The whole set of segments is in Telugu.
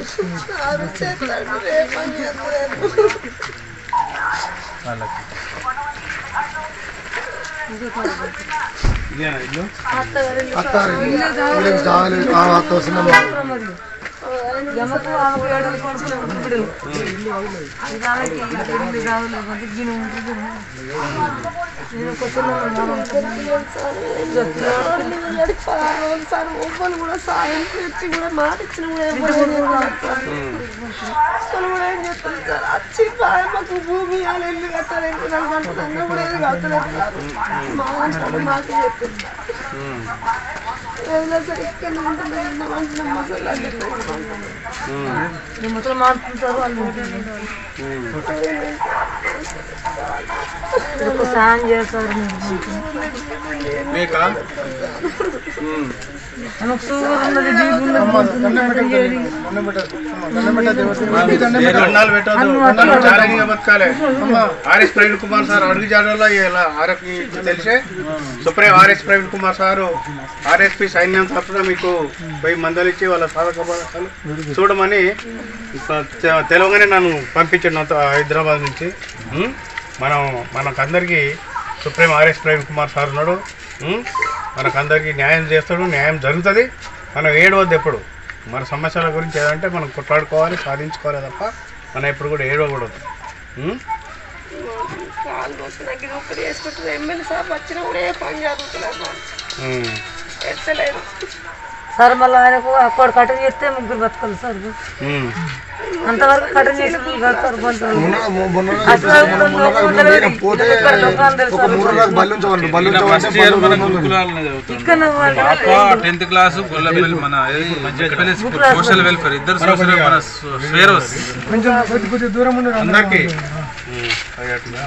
సారు చేస్తాడు రేపని చేస్తాడు వాళ్ళకి ఇదేనా ఇల్లు వీళ్ళకి జాగలేదు ఆ అత్త వస్తున్నాం జమకు ఆమెకు ఏడు కొడుకులు బిడ్డలు అది ఆమెకి ఎనిమిది కావాలి కొంచెం గిన్నె ఉంటుంది నేను కొంచెం పదహారు రోజులు సార్ ఒవ్వలు కూడా సాయం తెచ్చి కూడా మాట ఇచ్చిన కూడా ఎవరు అసలు కూడా ఏం చెప్తారు సార్ వచ్చి మాకు భూమి ఇవ్వాలి ఇల్లు కట్టాలి ఇల్లు కట్టాలి అన్న కూడా ఏది కట్టలేదు సార్ మా దాంట్లో మాకు చెప్పింది ఏదైనా సరే ఇక్కడ ఉంటుంది అంటున్నాం అసలు అది ముసలు మాట్లాడుతారు వాళ్ళు ఇప్పుడు సాయం చేస్తారు మీకు మీకా ఉమ్. మనకు షుగర్ ఉన్నది బీపీ ఉన్నది దండాలు పెట్టొద్దు దండాలు ఛాలెంజ్గా బతకాలి ఆర్ఎస్ ప్రవీణ్ కుమార్ సార్ అడుగు జాడల్లో ఇలా ఆర్ఎఫ్ తెలిసే supreme RS Praveen Kumar sir RSP సైన్యం తరఫున మీకు వెయ్యి మందలు ఇచ్చి వాళ్ళ సాధక బాధకాలు చూడమని తె- తెలవగానే నన్ను పంపించాడు నాతో హైదరాబాద్ నుంచి ఉం? మనం మనకందరికీ supreme RS Praveen Kumar sir ఉన్నాడు ఉం? మనకందరికీ న్యాయం చేస్తాడు న్యాయం జరుగుతుంది మనం ఏడవద్దు ఎప్పుడు మన సమస్యల గురించి ఏదంటే మనం కొట్లాడుకోవాలి సాధించుకోవాలి తప్ప మనం ఎప్పుడు కూడా ఏడవకూడదు ఉం? కాలు కోసం దగ్గర ఒకటి వేసుకుంటుంది ఎమ్మెల్యే సార్ వచ్చినా కూడా ఏ పని జరుగుతలేదు ఉం. ఎత్తలేదు సార్ మళ్ళీ ఆయనకు అక్కడ కటింగ్ చేస్తే ముగ్గురు బతకాలి సార్ ఉం. అంతవరకు కటింగ్ చేసి బతకారు బంతులు పోతే ఒక మూడు రోజులు బల్లి ఉంచమంటారు బల్లి ఫస్ట్ ఇయర్ మన ఉంచమంటే గురుకులాలనే చదువుతాం ఇక్కడ పాప టెన్త్ క్లాస్ గొల్లపల్లి మన ఏది మంచిపల్లి స్కూల్ సోషల్ వెల్ఫేర్ ఇద్దరు సోషల్ మన స్వేరోస్ అందరికీ ఉం. అయ్యట్లా.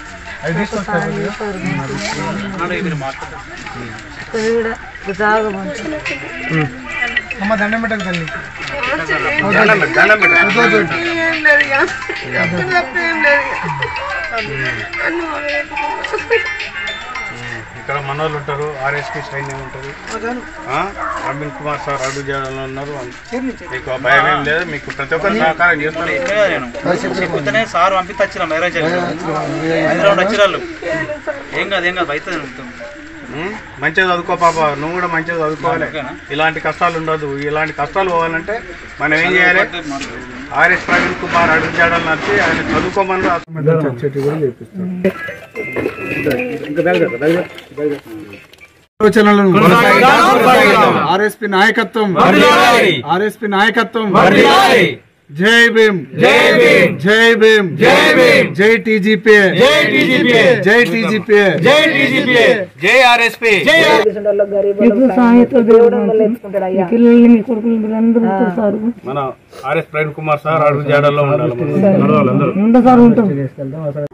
కూడా జాగా మంచి అమ్మ దండం పెట్టకు తల్లి దండం పెట్టు, దండం పెట్టు. ఏం లేదు ఇక అంత తప్ప ఏం లేదు ఇక అన్ని వాళ్ళే పెట్టుకున్నారు. ఇక్కడ మనోళ్ళు ఉంటారు ఆర్ఎస్పి సైన్యం ఉంటుంది ఆ? అరవింద్ కుమార్ సార్ అడుగు చేయాలని ఉన్నారు మీకు ఆ భయం ఏం లేదు మీకు ప్రతి ఒక్కరు సహకారం చేస్తారు చెప్తేనే సార్ పంపితే వచ్చిన మ్యారేజ్ హైదరాబాద్ వచ్చిరాళ్ళు ఏం కాదు ఏం కాదు అవుతుంది మొత్తం ఉం? మంచిగా చదువుకో పాప నువ్వు కూడా మంచిగా చదువుకోవాలి ఇలాంటి కష్టాలు ఉండదు ఇలాంటి కష్టాలు పోవాలంటే మనం ఏం చేయాలి ఆర్ఎస్ ప్రవీణ్ కుమార్ అడుగు చేయడం నచ్చి ఆయన చదువుకోమని ఆలోచనలను ఆర్ఎస్పి నాయకత్వం ఆర్ఎస్పి నాయకత్వం జై భీమ్ జై భీమ్ జై భీమ్ జై భీమ్ జై టీజీపీ జై టీజీపీ జై టీజీపీ జై టీజీపీ జై ఆర్ఎస్పి పిల్లల్ని మీ కొడుకులు వీళ్ళందరూ సార్ మన ఆర్ఎస్ ప్రవీణ్ కుమార్ సార్ అడుగు చేయడంలో ఉండాలి మనం. నడవాలి అందరూ ఉండ సార్ ఉంటాం